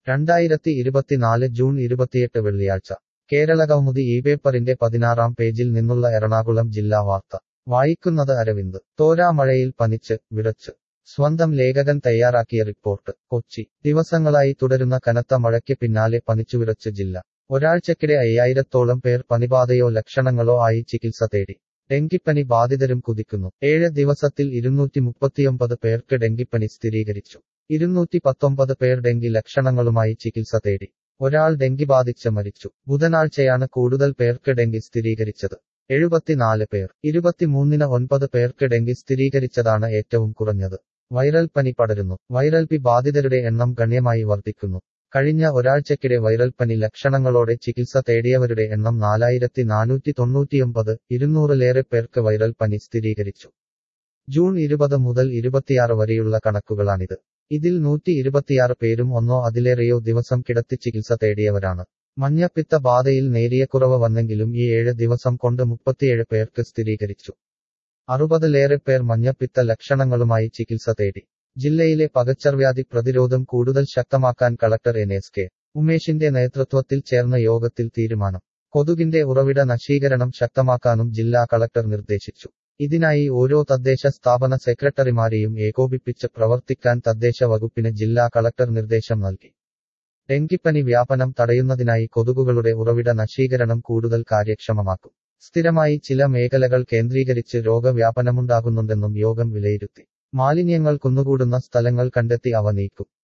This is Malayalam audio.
രണ്ടായിരത്തി ഇരുപത്തിനാല് ജൂൺ ഇരുപത്തിയെട്ട് വെള്ളിയാഴ്ച കേരള കൗമുദി ഈ പേപ്പറിന്റെ പതിനാറാം പേജിൽ നിന്നുള്ള എറണാകുളം ജില്ലാ വാർത്ത വായിക്കുന്നത് അരവിന്ദ് തോരാമഴയിൽ പനിച്ച് വിറച്ച് സ്വന്തം ലേഖകൻ തയ്യാറാക്കിയ റിപ്പോർട്ട് കൊച്ചി ദിവസങ്ങളായി തുടരുന്ന കനത്ത മഴയ്ക്ക് പിന്നാലെ പനിച്ചുവിറച്ച് ജില്ല ഒരാഴ്ചക്കിടെ അയ്യായിരത്തോളം പേർ പനിബാധയോ ലക്ഷണങ്ങളോ ആയി ചികിത്സ തേടി ഡെങ്കിപ്പനി ബാധിതരും കുതിക്കുന്നു ഏഴ് ദിവസത്തിൽ ഇരുന്നൂറ്റി മുപ്പത്തിയൊമ്പത് പേർക്ക് ഡെങ്കിപ്പനി സ്ഥിരീകരിച്ചു ഇരുന്നൂറ്റി പത്തൊമ്പത് പേർ ഡെങ്കി ലക്ഷണങ്ങളുമായി ചികിത്സ തേടി ഒരാൾ ഡെങ്കി ബാധിച്ച് മരിച്ചു ബുധനാഴ്ചയാണ് കൂടുതൽ പേർക്ക് ഡെങ്കി സ്ഥിരീകരിച്ചത് എഴുപത്തിനാല് പേർ ഇരുപത്തിമൂന്നിന് ഒൻപത് പേർക്ക് ഡെങ്കി സ്ഥിരീകരിച്ചതാണ് ഏറ്റവും കുറഞ്ഞത് വൈറൽ പനി പടരുന്നു വൈറൽ പി ബാധിതരുടെ എണ്ണം ഗണ്യമായി വർദ്ധിക്കുന്നു കഴിഞ്ഞ ഒരാഴ്ചക്കിടെ വൈറൽ പനി ലക്ഷണങ്ങളോടെ ചികിത്സ തേടിയവരുടെ എണ്ണം നാലായിരത്തി നാനൂറ്റി തൊണ്ണൂറ്റിയൊമ്പത് ഇരുന്നൂറിലേറെ പേർക്ക് വൈറൽ പനി സ്ഥിരീകരിച്ചു ജൂൺ ഇരുപത് മുതൽ ഇരുപത്തിയാറ് വരെയുള്ള കണക്കുകളാണിത് ഇതിൽ നൂറ്റി ഇരുപത്തിയാറ് പേരും ഒന്നോ അതിലേറെയോ ദിവസം കിടത്തി ചികിത്സ തേടിയവരാണ് മഞ്ഞപ്പിത്ത ബാധയിൽ നേരിയ കുറവ് വന്നെങ്കിലും ഈ ഏഴ് ദിവസം കൊണ്ട് മുപ്പത്തിയേഴ് പേർക്ക് സ്ഥിരീകരിച്ചു അറുപതിലേറെ പേർ മഞ്ഞപ്പിത്ത ലക്ഷണങ്ങളുമായി ചികിത്സ തേടി ജില്ലയിലെ പകർച്ചവ്യാധി പ്രതിരോധം കൂടുതൽ ശക്തമാക്കാൻ കളക്ടർ എൻ എസ് കെ ഉമേഷിന്റെ നേതൃത്വത്തിൽ ചേർന്ന യോഗത്തിൽ തീരുമാനം കൊതുകിന്റെ ഉറവിട നശീകരണം ശക്തമാക്കാനും ജില്ലാ കളക്ടർ നിർദ്ദേശിച്ചു ഇതിനായി ഓരോ തദ്ദേശ സ്ഥാപന സെക്രട്ടറിമാരെയും ഏകോപിപ്പിച്ച് പ്രവർത്തിക്കാൻ തദ്ദേശ വകുപ്പിന് ജില്ലാ കളക്ടർ നിർദ്ദേശം നൽകി ഡെങ്കിപ്പനി വ്യാപനം തടയുന്നതിനായി കൊതുകുകളുടെ ഉറവിട നശീകരണം കൂടുതൽ കാര്യക്ഷമമാക്കും സ്ഥിരമായി ചില മേഖലകൾ കേന്ദ്രീകരിച്ച് രോഗവ്യാപനമുണ്ടാകുന്നുണ്ടെന്നും യോഗം വിലയിരുത്തി മാലിന്യങ്ങൾ കുന്നുകൂടുന്ന സ്ഥലങ്ങൾ കണ്ടെത്തി അവ നീക്കും